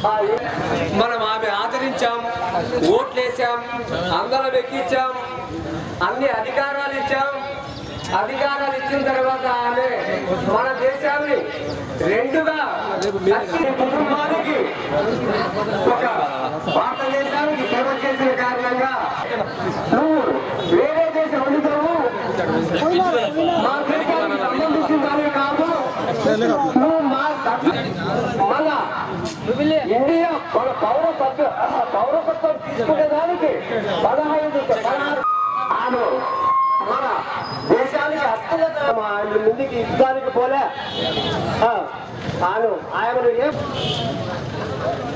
మనం ఆమె ఆదరించాం ఓట్లేసాం అందరం ఎక్కించాం అన్ని అధికారాలు ఇచ్చాం అధికారాలు ఇచ్చిన తర్వాత ఆమె మన దేశాన్ని రెండుగా ప్రతి కుటుంబానికి ఒక భారతదేశానికి సేవ చేసిన కారణంగా నువ్వు వేరే దేశం వండుతావు మా దేశానికి సంబంధించిన దానివి కాదు నువ్వు మా మన ఇండియా మన పౌరసత్వ పౌరసత్వం తీసుకునేదానికి పదహైదు పదహారు ఆమె మన దేశానికి అత్యున్నత ఆయన ముందుకి యుద్ధానికి పోలే ఆ, ఆమె ఆయనను ఏం